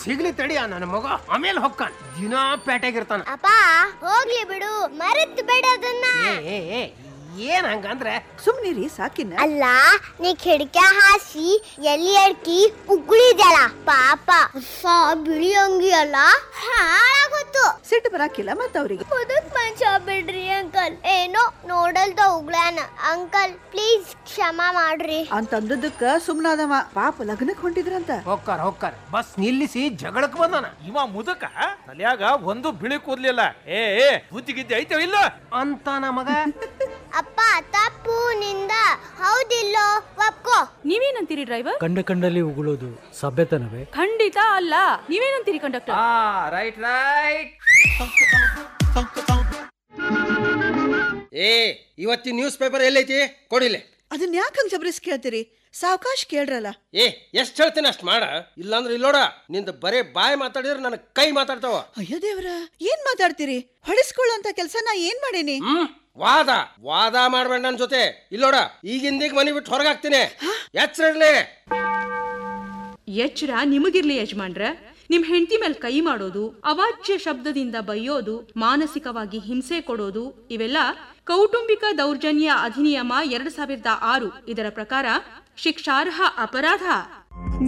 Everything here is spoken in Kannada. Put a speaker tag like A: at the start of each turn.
A: ಸಿಗ್ಲಿ ತಡಿಯ ನನ್ನ ಮಗ ಆಮೇಲೆ ಹೊಕ್ಕಾನ ದಿನಾ ಪೇಟೆಗಿರ್ತಾನ
B: ಅಪ್ಪ ಹೋಗ್ಲಿ ಬಿಡು ಮರೆತ್ ಬೇಡ ಅದನ್ನ
A: ಏ ಏ ಏ ಏನ್ ಹಂಗಂದ್ರೆ
C: ಸುಮ್ನಿರಿ ಸಾಕಿನ
B: ಅಲ್ಲ ನೀ ಕಿಡಕ ಹಾಸಿ ಎಲ್ಲಿ ಅಡ್ಕಿ ಉಗುಳಿದ್ಯಲ್ಲ ಪಾಪ ಹೊಸ ಬಿಳಿ ಅಂಗಿ ಅಲ್ಲ ಹಾಳಾಗೋತು
C: ಸಿಟ್ಟು ಬರಾಕಿಲ್ಲ ಮತ್ತ ಅವ್ರಿಗೆ
B: ಮುದುಕ್ ಮನುಷ್ಯ ಬಿಡ್ರಿ ಅಂಕಲ್ ಏನೋ ನೋಡಲ್ದ ಉಗ್ಳಾನ ಅಂಕಲ್ ಪ್ಲೀಸ್ ಕ್ಷಮಾ ಮಾಡ್ರಿ
C: ಅಂತಂದದಕ್ಕ ಸುಮ್ನಾದವ ಪಾಪ ಲಗ್ನಕ್ ಹೊಂಟಿದ್ರಂತ
A: ಹೊಕ್ಕಾರ ಹೊಕ್ಕಾರ ಬಸ್ ನಿಲ್ಲಿಸಿ ಜಗಳಕ್ ಬಂದಾನ
D: ಇವ ಮುದಕ ತಲ್ಯಾಗ ಒಂದು ಬಿಳಿ ಕೂದ್ಲಿಲ್ಲ ಏ ಏ ಬುದ್ಧಿ ಗಿದ್ದಿ ಐತವ ಇಲ್ಲ
A: ಅಂತ ಮಗ
B: ಅಪ್ಪ ತಪ್ಪು ನಿಂದ ಹೌದಿಲ್ಲೋ ಒಪ್ಕೋ
E: ನೀವೇನಂತೀರಿ ಡ್ರೈವರ್
F: ಕಂಡ ಕಂಡಲ್ಲಿ ಉಗುಳೋದು ಸಭ್ಯತನವೇ
E: ಖಂಡಿತ ಅಲ್ಲ ನೀವೇನಂತೀರಿ ಕಂಡಕ್ಟರ್
A: ರೈಟ್ ರೈಟ್
G: ಏ ಇವತ್ತಿನ ನ್ಯೂಸ್ ಪೇಪರ್ ಎಲ್ಲೈತಿ ಕೊಡಿಲೆ
C: ಅದನ್ನ ಯಾಕೆ ಹಂಗ ಜಬರಿಸ್ ಕೇಳ್ತೀರಿ ಸಾವಕಾಶ ಕೇಳ್ರಲ್ಲ
G: ಏ ಎಷ್ಟ್ ಹೇಳ್ತೀನಿ ಅಷ್ಟ್ ಮಾಡ ಇಲ್ಲಾಂದ್ರೆ ಇಲ್ಲೋಡ ನಿಂದ ಬರೇ ಬಾಯಿ ಮಾತಾಡಿದ್ರೆ ನನ್ನ ಕೈ ಮಾತಾಡ್ತಾವ
C: ಅಯ್ಯೋ ದೇವ್ರ ಏನ್ ಮಾತಾಡ್ತೀರಿ ಹೊಡಿಸ್ಕೊಳ್ಳೋಂತ ಕೆಲ್ಸ ನಾ ಏನ್ ಮಾಡೇನಿ
G: ಹ್ಮ್ ವಾದ ವಾದ ಮಾಡ್ಬೇಡ ನನ್ ಜೊತೆ ಇಲ್ಲೋಡ ಈಗಿಂದೀಗ ಮನಿ ಬಿಟ್ಟು ಹೊರಗಾಗ್ತೀನಿ ಎಚ್ಚರ ಇರ್ಲಿ
E: ಎಚ್ಚರ ನಿಮಗಿರ್ಲಿ ಯಜಮಾನ್ರ ನಿಮ್ ಹೆಂಡತಿ ಮೇಲೆ ಕೈ ಮಾಡೋದು ಅವಾಚ್ಯ ಶಬ್ದದಿಂದ ಬೈಯೋದು ಮಾನಸಿಕವಾಗಿ ಹಿಂಸೆ ಕೊಡೋದು ಇವೆಲ್ಲ ಕೌಟುಂಬಿಕ ದೌರ್ಜನ್ಯ ಅಧಿನಿಯಮ ಎರಡ್ ಸಾವಿರದ ಆರು ಇದರ ಪ್ರಕಾರ ಶಿಕ್ಷಾರ್ಹ ಅಪರಾಧ